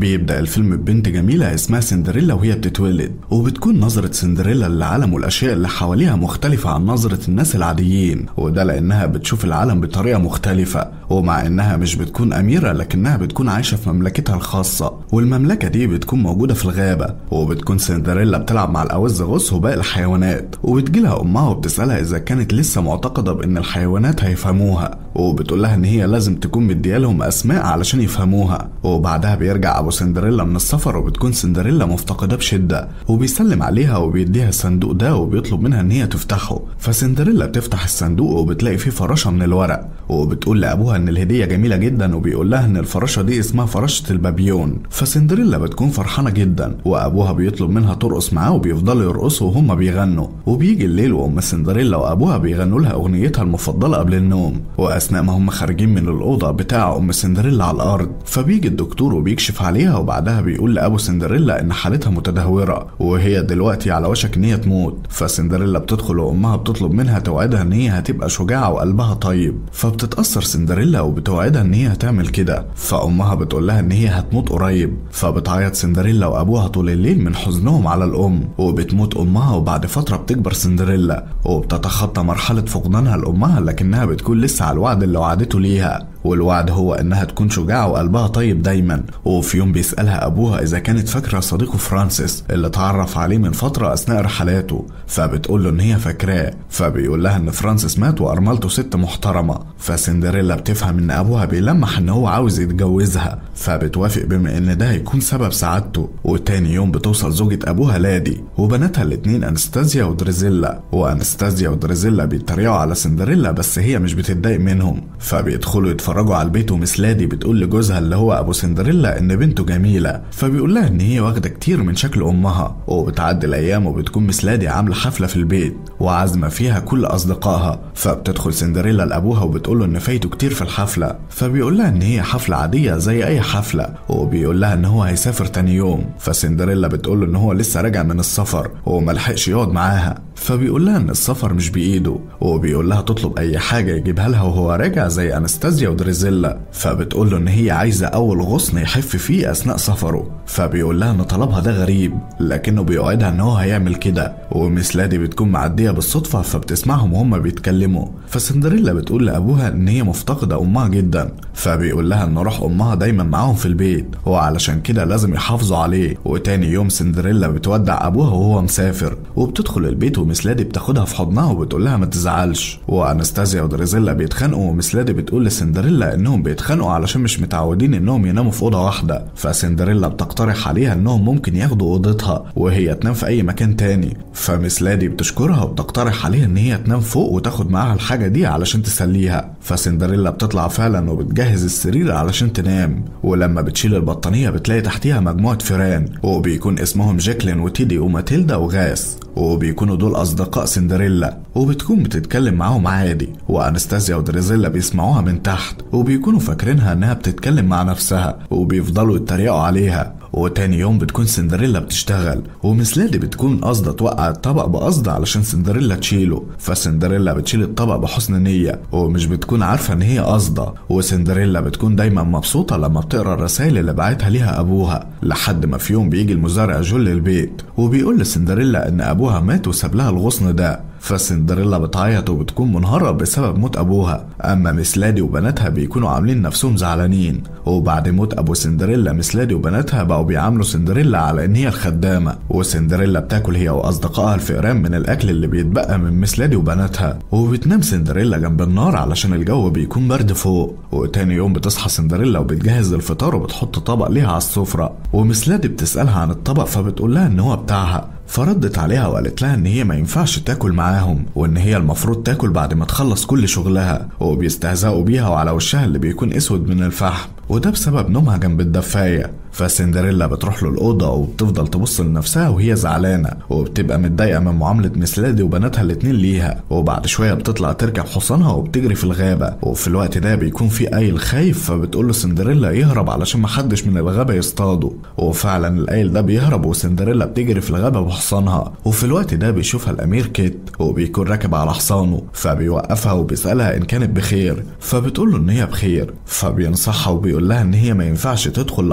بيبدأ الفيلم ببنت جميلة اسمها سندريلا وهي بتتولد وبتكون نظرة سندريلا للعالم والأشياء اللي حواليها مختلفة عن نظرة الناس العاديين وده لأنها بتشوف العالم بطريقة مختلفة ومع إنها مش بتكون أميرة لكنها بتكون عايشة في مملكتها الخاصة والمملكة دي بتكون موجودة في الغابة وبتكون سندريلا بتلعب مع الأوز غص وباقي الحيوانات وبتجيلها أمها وبتسألها إذا كانت لسه معتقدة بإن الحيوانات هيفهموها وبتقول لها إن هي لازم تكون مديالهم أسماء علشان يفهموها وبعدها بيرجع أبو سندريلا من السفر وبتكون سندريلا مفتقدة بشدة وبيسلم عليها وبيديها الصندوق ده وبيطلب منها إن هي تفتحه فسندريلا بتفتح الصندوق وبتلاقي فيه فراشة من الورق وبتقول لأبوها إن الهدية جميلة جدا وبيقول لها إن الفراشة دي اسمها فراشة البابيون فسندريلا بتكون فرحانة جدا وأبوها بيطلب منها ترقص معاه وبيفضلوا يرقصوا وهما بيغنوا وبيجي الليل وأم سندريلا وأبوها بيغنوا لها أغنيتها المفضلة قبل النوم وأثناء ما هم خارجين من الأوضة بتاع أم سندريلا على الأرض فبيجي الدكتور وبيكشف عليها وبعدها بيقول لأبو سندريلا إن حالتها متدهورة وهي دلوقتي على وشك إن هي تموت فسندريلا بتدخل وأمها بتطلب منها توعدها إن هي هتبقى شجاعة وقلبها طيب فبتتأثر سندريلا وبتوعدها إن هي هتعمل كده فأمها بتقول لها إن هي هتموت قريب فبتعيط سندريلا وأبوها طول الليل من حزنهم على الأم وبتموت أمها وبعد فترة بتكبر سندريلا وبتتخطى مرحلة فقدانها لأمها لكنها بتكون لسه على الوعد اللي وعدته ليها والوعد هو انها تكون شجاعة وقلبها طيب دايما وفي يوم بيسألها ابوها اذا كانت فاكرة صديقه فرانسيس اللي اتعرف عليه من فترة اثناء رحلاته فبتقول له ان هي فاكراه فبيقول لها ان فرانسيس مات وارملته ست محترمة فسندريلا بتفهم ان ابوها بيلمح ان هو عاوز يتجوزها فبتوافق بما ان ده هيكون سبب سعادته وتاني يوم بتوصل زوجة ابوها لادي وبناتها الاتنين انستازيا ودريزيلا وانستازيا ودريزيلا بيتريقوا على سندريلا بس هي مش بتتضايق منهم فبيدخلوا يتفرجوا على البيت ومس لادي بتقول لجوزها اللي هو ابو سندريلا ان بنته جميله فبيقول لها ان هي واخده كتير من شكل امها وبتعدي الايام وبتكون مس لادي عامله حفله في البيت وعازمه فيها كل اصدقائها فبتدخل سندريلا لابوها وبتقول له ان فايته كتير في الحفله فبيقول لها ان هي حفله عاديه زي اي حفله وبيقول لها ان هو هيسافر تاني يوم فسندريلا بتقول له ان هو لسه راجع من السفر وملحقش يقعد معاها فبيقول لها ان السفر مش بايده وبيقول لها تطلب اي حاجه يجيبها لها وهو راجع زي انستازيا ودريزيلا فبتقول له ان هي عايزه اول غصن يحف فيه اثناء سفره فبيقول لها ان طلبها ده غريب لكنه بيوعدها ان هو هيعمل كده ومس لادي بتكون معديه بالصدفه فبتسمعهم وهما بيتكلموا فسندريلا بتقول لابوها ان هي مفتقده امها جدا فبيقول لها ان روح امها دايما معاهم في البيت وعلشان كده لازم يحافظوا عليه وتاني يوم سندريلا بتودع ابوها وهو مسافر وبتدخل البيت ومس لادي بتاخدها في حضنها وبتقول لها ما تزعلش وانستازيا ودريزيلا بيتخانقوا ومس لادي بتقول لسندريلا انهم بيتخانقوا علشان مش متعودين انهم يناموا في اوضه واحده فسندريلا بتقترح عليها انهم ممكن ياخدوا اوضتها وهي تنام في اي مكان تاني فمس لادي بتشكرها وبتقترح عليها ان هي تنام فوق وتاخد معاها الحاجه دي علشان تسليها فسندريلا بتطلع فعلا وبتجهز السرير علشان تنام ولما بتشيل البطانيه بتلاقي تحتيها مجموعه فيران وبيكون اسمهم جاكلين وتيدي وماتيلدا وغاس وبيكونوا دول اصدقاء سندريلا وبتكون بتتكلم معاهم عادي وانستازيا ودريزيلا بيسمعوها من تحت وبيكونوا فاكرينها انها بتتكلم مع نفسها وبيفضلوا يتريقوا عليها وتاني يوم بتكون سندريلا بتشتغل ومس لادي بتكون قاصدة توقع الطبق بقصد علشان سندريلا تشيله فسندريلا بتشيل الطبق بحسن نية ومش بتكون عارفة ان هي قاصدة وسندريلا بتكون دايما مبسوطة لما بتقرا الرسائل اللي بعتها ليها ابوها لحد ما في يوم بيجي المزارع جول البيت وبيقول لسندريلا ان ابوها مات وساب لها الغصن ده فسندريلا بتعيط وبتكون منهارة بسبب موت أبوها أما مسلادي وبناتها بيكونوا عاملين نفسهم زعلانين وبعد موت أبو سندريلا مسلادي وبناتها بقوا بيعاملوا سندريلا على إن هي الخدامة وسندريلا بتاكل هي وأصدقائها الفئران من الأكل اللي بيتبقى من مسلادي وبناتها وبتنام سندريلا جنب النار علشان الجو بيكون برد فوق وتاني يوم بتصحى سندريلا وبتجهز الفطار وبتحط طبق ليها على السفرة ومسلادي بتسألها عن الطبق فبتقول لها إن هو بتاعها فردت عليها وقالت لها ان هي ما ينفعش تاكل معاهم وان هي المفروض تاكل بعد ما تخلص كل شغلها وبيستهزئوا بيها وعلى وشها اللي بيكون اسود من الفحم وده بسبب نومها جنب الدفاية فسندريلا بتروح له الأوضة وبتفضل تبص لنفسها وهي زعلانة وبتبقى متضايقة من معاملة مسلادي وبناتها الاتنين ليها وبعد شوية بتطلع تركب حصانها وبتجري في الغابة وفي الوقت ده بيكون في قايل خايف فبتقول له سندريلا يهرب علشان محدش من الغابة يصطاده وفعلا القايل ده بيهرب وسندريلا بتجري في الغابة بحصانها وفي الوقت ده بيشوفها الأمير كيت وبيكون راكب على حصانه فبيوقفها وبيسألها إن كانت بخير فبتقول له إن هي بخير فبينصحها وبيقول لها إن هي ما ينفعش تدخل لأعماق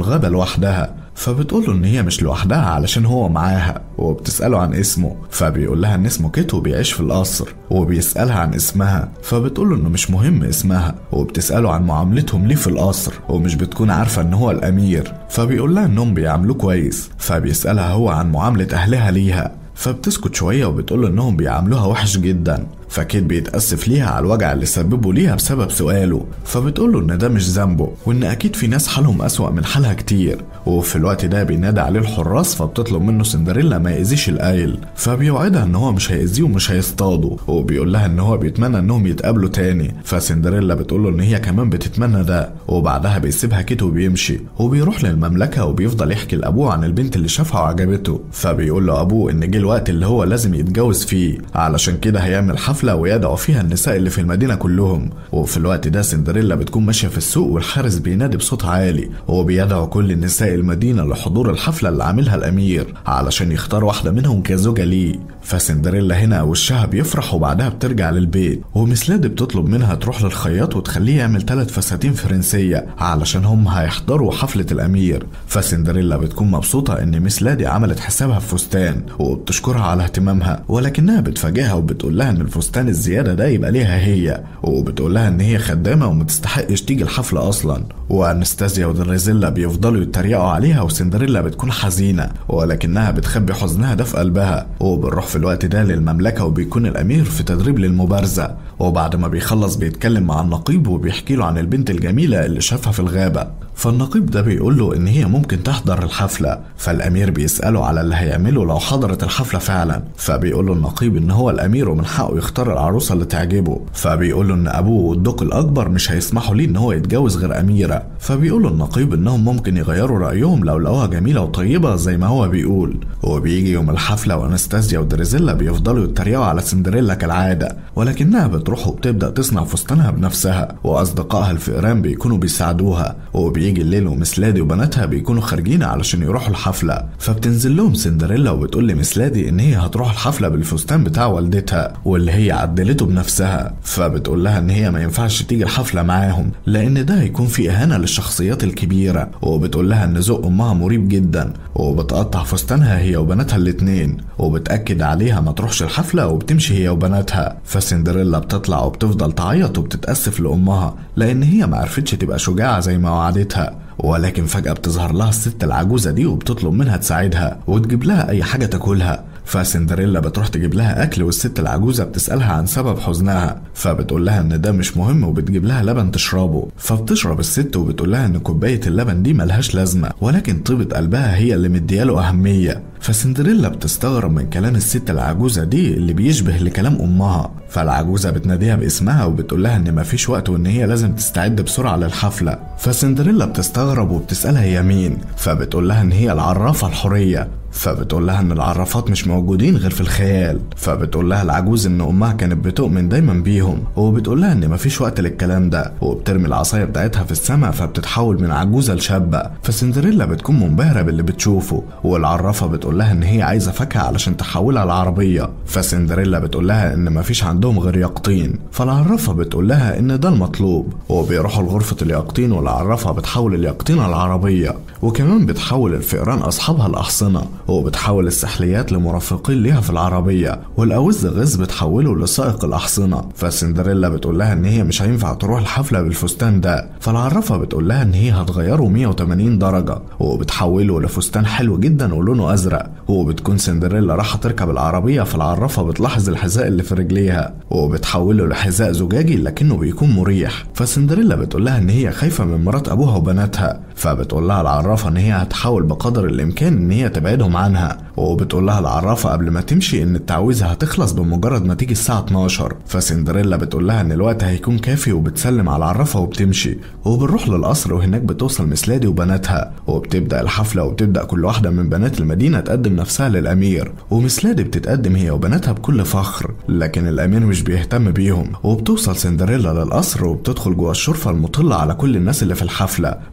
الغابة لوحدها فبتقول له ان هي مش لوحدها علشان هو معاها وبتسأله عن اسمه فبيقول لها ان اسمه كيت وبيعيش في القصر وبيسألها عن اسمها فبتقول له انه مش مهم اسمها وبتسأله عن معاملتهم ليه في القصر ومش بتكون عارفة ان هو الامير فبيقول لها انهم بيعاملوه كويس فبيسألها هو عن معاملة اهلها ليها فبتسكت شوية وبتقول له انهم بيعاملوها وحش جدا فكيت بيتأسف ليها على الوجع اللي سببه ليها بسبب سؤاله فبتقول له ان ده مش ذنبه وان اكيد في ناس حالهم اسوأ من حالها كتير وفي الوقت ده بينادى عليه الحراس فبتطلب منه سندريلا ما يأذيش القايل فبيوعدها ان هو مش هيأذيه ومش هيصطاده وبيقول لها ان هو بيتمنى انهم يتقابلوا تاني فسندريلا بتقول له ان هي كمان بتتمنى ده وبعدها بيسيبها كيت وبيمشي وبيروح للمملكة وبيفضل يحكي لأبوه عن البنت اللي شافها وعجبته فبيقول له أبوه إن جه الوقت اللي هو لازم يتجوز فيه علشان كده هيعمل حفلة ويدعو فيها النساء اللي في المدينة كلهم وفي الوقت ده سندريلا بتكون ماشية في السوق والحارس بينادي بصوت عالي وبيدعو كل النساء المدينة لحضور الحفلة اللي عاملها الأمير علشان يختار واحدة منهم كزوجة ليه فسندريلا هنا وشها بيفرح وبعدها بترجع للبيت ومسلاد بتطلب منها تروح للخياط وتخليه يعمل ثلاث فساتين فرنسية علشان هم هيحضروا حفلة الأمير فسندريلا بتكون مبسوطة إن مسلادي عملت حسابها في فستان وبتشكرها على اهتمامها ولكنها بتفاجئها وبتقول لها إن الفستان الزيادة ده يبقى ليها هي وبتقول لها إن هي خدامة ومتستحقش تيجي الحفلة أصلا وأنستازيا ودريزيلا بيفضلوا يتريقوا عليها وسندريلا بتكون حزينة ولكنها بتخبي حزنها ده في قلبها وبنروح في الوقت ده للمملكة وبيكون الأمير في تدريب للمبارزة وبعد ما بيخلص بيتكلم مع النقيب وبيحكي له عن البنت الجميلة اللي شافها في الغابة فالنقيب ده بيقول له إن هي ممكن تحضر الحفلة فالأمير بيسأله على اللي هيعمله لو حضرت الحفلة فعلا فبيقول له النقيب إن هو الأمير ومن حقه يختار العروسة اللي تعجبه فبيقول له إن أبوه والدوق الأكبر مش هيسمحوا ليه إن هو يتجوز غير أميرة فبيقول له النقيب إنهم ممكن يغيروا رأيهم لو لقوها جميلة وطيبة زي ما هو بيقول وبيجي يوم الحفلة وأنستازيا ودريزيلا بيفضلوا يتريقوا على سندريلا كالعادة ولكنها بتروح وبتبدأ تصنع فستانها بنفسها وأصدقائها الفئران بيكونوا بيساعدوها وبيجي الليل ومسلادي وبناتها بيكونوا خارجين علشان يروحوا الحفلة فبتنزل لهم سندريلا وبتقول لمسلادي إن هي هتروح الحفلة بالفستان بتاع والدتها واللي هي عدلته بنفسها فبتقول لها إن هي ما ينفعش تيجي الحفلة معاهم لأن ده هيكون في إهانة للشخصيات الكبيرة وبتقول لها إن ذوق أمها مريب جدا وبتقطع فستانها هي وبناتها الاتنين وبتأكد عليها ما تروحش الحفلة وبتمشي هي وبناتها فسندريلا بتطلع وبتفضل تعيط وبتتأسف لأمها لأن هي ما عرفتش تبقى شجاعة زي ما وعدتها ولكن فجأة بتظهر لها الست العجوزة دي وبتطلب منها تساعدها وتجيب لها أي حاجة تاكلها فسندريلا بتروح تجيب لها أكل والست العجوزة بتسألها عن سبب حزنها فبتقول لها إن ده مش مهم وبتجيب لها لبن تشربه فبتشرب الست وبتقول لها إن كوباية اللبن دي ملهاش لازمة ولكن طيبة قلبها هي اللي مدياله أهمية فسندريلا بتستغرب من كلام الست العجوزة دي اللي بيشبه لكلام أمها فالعجوزة بتناديها باسمها وبتقول لها إن مفيش وقت وإن هي لازم تستعد بسرعة للحفلة فسندريلا بتستغرب وبتسألها هي مين فبتقول لها إن هي العرافة الحورية فبتقول لها ان العرافات مش موجودين غير في الخيال فبتقول لها العجوز ان امها كانت بتؤمن دايما بيهم وبتقول لها ان مفيش وقت للكلام ده وبترمي العصايه بتاعتها في السماء فبتتحول من عجوزه لشابه فسندريلا بتكون منبهره باللي بتشوفه والعرافه بتقول لها ان هي عايزه فاكهه علشان تحولها لعربيه فسندريلا بتقول لها ان مفيش عندهم غير يقطين فالعرافه بتقول لها ان ده المطلوب وبيروحوا لغرفه اليقطين والعرافه بتحول اليقطين العربيه وكمان بتحول الفئران اصحابها الاحصنه وبتحول السحليات لمرافقين ليها في العربية والأوز غز بتحوله لسائق الأحصنة فسندريلا بتقول لها إن هي مش هينفع تروح الحفلة بالفستان ده فالعرافة بتقول لها إن هي هتغيره 180 درجة وبتحوله لفستان حلو جدا ولونه أزرق وبتكون سندريلا رايحة تركب العربية فالعرافة بتلاحظ الحذاء اللي في رجليها وبتحوله لحذاء زجاجي لكنه بيكون مريح فسندريلا بتقول لها إن هي خايفة من مرات أبوها وبناتها فبتقول لها العرافة إن هي هتحاول بقدر الإمكان إن هي تبعدهم عنها وبتقول لها العرافة قبل ما تمشي إن التعويذة هتخلص بمجرد ما تيجي الساعة 12 فسندريلا بتقول لها إن الوقت هيكون كافي وبتسلم على العرافة وبتمشي وبنروح للقصر وهناك بتوصل مسلادي وبناتها وبتبدأ الحفلة وبتبدأ كل واحدة من بنات المدينة تقدم نفسها للأمير ومسلادي بتتقدم هي وبناتها بكل فخر لكن الأمير مش بيهتم بيهم وبتوصل سندريلا للقصر وبتدخل جوه الشرفة المطلة على كل الناس اللي في الحفلة بما فيهم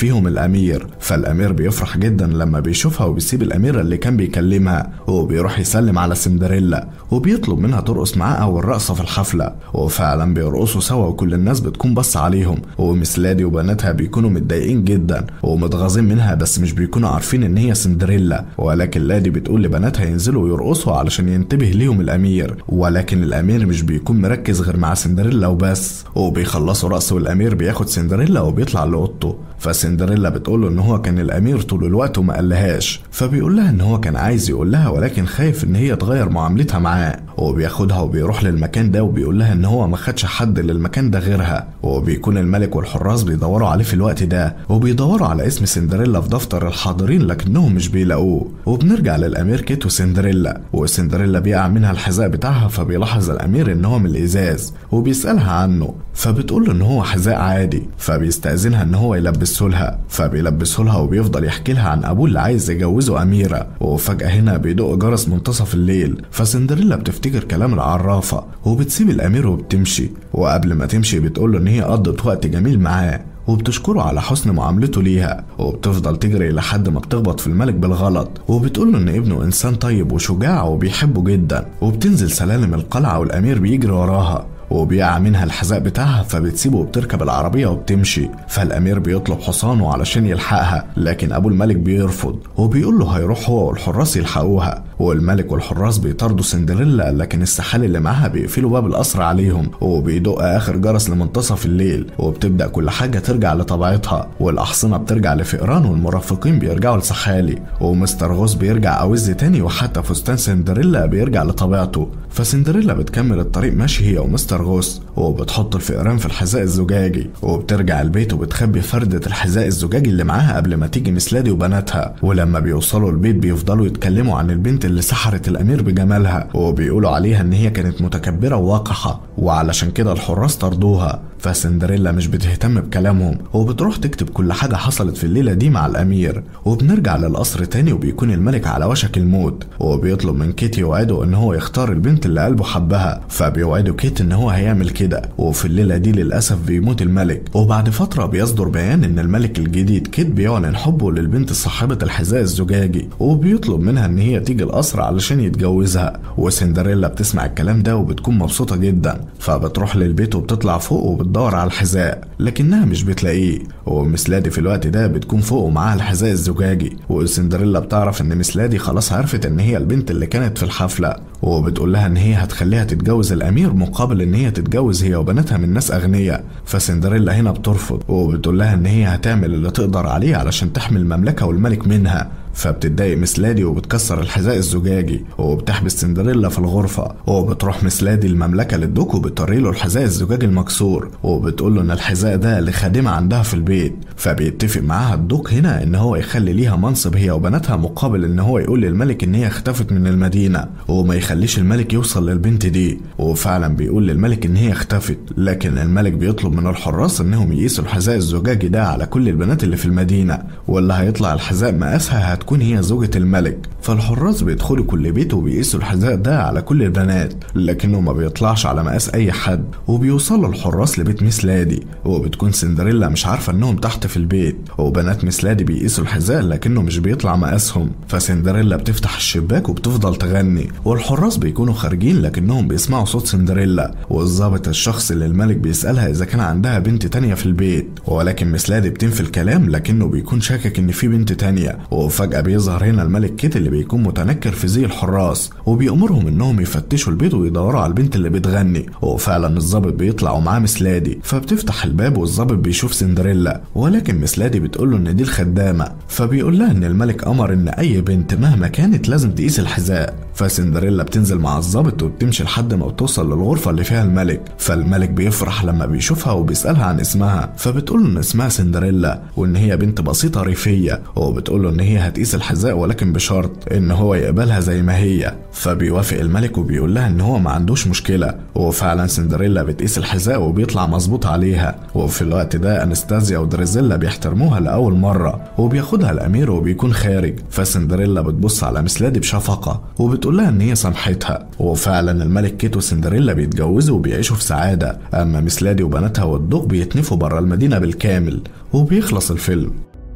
ليهم الامير فالامير بيفرح جدا لما بيشوفها وبيسيب الاميره اللي كان بيكلمها وبيروح يسلم على سندريلا وبيطلب منها ترقص معاه اول رقصه في الحفله وفعلا بيرقصوا سوا وكل الناس بتكون بص عليهم ومس لادي وبناتها بيكونوا متضايقين جدا ومتغاظين منها بس مش بيكونوا عارفين ان هي سندريلا ولكن لادي بتقول لبناتها ينزلوا يرقصوا علشان ينتبه ليهم الامير ولكن الامير مش بيكون مركز غير مع سندريلا وبس وبيخلصوا رقص والامير بياخد سندريلا وبيطلع لاوضته فسندريلا بتقول له ان هو كان الامير طول الوقت وما قالهاش فبيقول لها ان هو كان عايز يقول لها ولكن خايف ان هي تغير معاملتها معاه وبياخدها وبيروح للمكان ده وبيقول لها ان هو ما خدش حد للمكان ده غيرها وبيكون الملك والحراس بيدوروا عليه في الوقت ده وبيدوروا على اسم سندريلا في دفتر الحاضرين لكنهم مش بيلاقوه وبنرجع للامير كيت وسندريلا وسندريلا بيقع منها الحذاء بتاعها فبيلاحظ الامير ان هو من الازاز وبيسالها عنه فبتقول له ان هو حذاء عادي فبيستاذنها ان هو يلبسه لها فبيلبسه لها وبيفضل يحكي لها عن ابوه اللي عايز يجوزه اميره وفجاه هنا بيدق جرس منتصف الليل فسندريلا بتفتكر كلام العرافه وبتسيب الامير وبتمشي وقبل ما تمشي بتقول له ان هي قضت وقت جميل معاه وبتشكره على حسن معاملته ليها وبتفضل تجري لحد ما بتخبط في الملك بالغلط وبتقول له ان ابنه انسان طيب وشجاع وبيحبه جدا وبتنزل سلالم القلعه والامير بيجري وراها وبيقع منها الحذاء بتاعها فبتسيبه وبتركب العربية وبتمشي فالأمير بيطلب حصانه علشان يلحقها لكن أبو الملك بيرفض وبيقول له هيروح هو والحراس يلحقوها والملك والحراس بيطاردوا سندريلا لكن السحال اللي معاها بيقفلوا باب القصر عليهم وبيدق آخر جرس لمنتصف الليل وبتبدأ كل حاجة ترجع لطبيعتها والأحصنة بترجع لفئران والمرافقين بيرجعوا لسحالي ومستر غوز بيرجع أوز تاني وحتى فستان سندريلا بيرجع لطبيعته فسندريلا بتكمل الطريق ماشي هي ومستر غوص وبتحط الفئران في الحذاء الزجاجي وبترجع البيت وبتخبي فردة الحذاء الزجاجي اللي معاها قبل ما تيجي مسلادي وبناتها ولما بيوصلوا البيت بيفضلوا يتكلموا عن البنت اللي سحرت الأمير بجمالها وبيقولوا عليها إن هي كانت متكبرة ووقحة وعلشان كده الحراس طردوها فسندريلا مش بتهتم بكلامهم وبتروح تكتب كل حاجة حصلت في الليلة دي مع الأمير وبنرجع للقصر تاني وبيكون الملك على وشك الموت وبيطلب من كيت يوعده إن هو يختار البنت اللي قلبه حبها فبيوعده كيت إن هو هيعمل كده وفي الليلة دي للأسف بيموت الملك وبعد فترة بيصدر بيان إن الملك الجديد كيت بيعلن حبه للبنت صاحبة الحذاء الزجاجي وبيطلب منها إن هي تيجي القصر علشان يتجوزها وسندريلا بتسمع الكلام ده وبتكون مبسوطة جدا فبتروح للبيت وبتطلع فوق وبتدور على الحذاء لكنها مش بتلاقيه ومسلادي في الوقت ده بتكون فوق ومعاها الحذاء الزجاجي وسندريلا بتعرف ان مسلادي خلاص عرفت ان هي البنت اللي كانت في الحفلة وبتقول لها ان هي هتخليها تتجوز الامير مقابل ان هي تتجوز هي وبناتها من ناس اغنياء فسندريلا هنا بترفض وبتقول لها ان هي هتعمل اللي تقدر عليه علشان تحمي المملكة والملك منها فبتتضايق مسلادي وبتكسر الحذاء الزجاجي وبتحبس سندريلا في الغرفة وبتروح مسلادي المملكة للدوك وبتوري له الحذاء الزجاجي المكسور وبتقول له ان الحذاء ده لخادمة عندها في البيت فبيتفق معاها الدوك هنا ان هو يخلي ليها منصب هي وبناتها مقابل ان هو يقول للملك ان هي اختفت من المدينة وما يخليش الملك يوصل للبنت دي وفعلا بيقول للملك ان هي اختفت لكن الملك بيطلب من الحراس انهم يقيسوا الحذاء الزجاجي ده على كل البنات اللي في المدينة واللي هيطلع الحذاء مقاسها هتكون هي زوجة الملك فالحراس بيدخلوا كل بيت وبيقيسوا الحذاء ده على كل البنات لكنه ما بيطلعش على مقاس اي حد وبيوصلوا الحراس لبيت ميس لادي وبتكون سندريلا مش عارفة انهم تحت في البيت وبنات ميس لادي بيقيسوا الحذاء لكنه مش بيطلع مقاسهم فسندريلا بتفتح الشباك وبتفضل تغني والحراس بيكونوا خارجين لكنهم بيسمعوا صوت سندريلا والظابط الشخص اللي الملك بيسألها اذا كان عندها بنت تانية في البيت ولكن ميس لادي بتنفي الكلام لكنه بيكون شاكك ان في بنت تانية وفجأة بيظهر هنا الملك كيت اللي بيكون متنكر في زي الحراس وبيأمرهم انهم يفتشوا البيت ويدوروا على البنت اللي بتغني وفعلا الظابط بيطلع ومعاه مسلادي فبتفتح الباب والظابط بيشوف سندريلا ولكن مسلادي بتقول له ان دي الخدامه فبيقول لها ان الملك امر ان اي بنت مهما كانت لازم تقيس الحذاء فسندريلا بتنزل مع الظابط وبتمشي لحد ما بتوصل للغرفه اللي فيها الملك فالملك بيفرح لما بيشوفها وبيسالها عن اسمها فبتقول له ان اسمها سندريلا وان هي بنت بسيطه ريفيه وبتقول له ان هي هتقيس الحذاء ولكن بشرط ان هو يقبلها زي ما هي فبيوافق الملك وبيقول لها ان هو ما عندوش مشكله وفعلا سندريلا بتقيس الحذاء وبيطلع مظبوط عليها وفي الوقت ده انستازيا ودريزيلا بيحترموها لاول مره وبياخدها الامير وبيكون خارج فسندريلا بتبص على مسلادي بشفقه وبتقول لها ان هي سامحتها وفعلا الملك كيت وسندريلا بيتجوزوا وبيعيشوا في سعاده اما مسلادي وبناتها والدوق بيتنفوا بره المدينه بالكامل وبيخلص الفيلم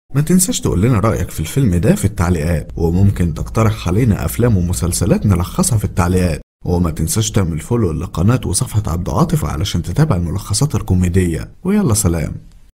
ما تنساش تقول لنا رأيك في الفيلم ده في التعليقات وممكن تقترح علينا أفلام ومسلسلات نلخصها في التعليقات وما تنساش تعمل فولو للقناة وصفحة عبد عاطف علشان تتابع الملخصات الكوميدية ويلا سلام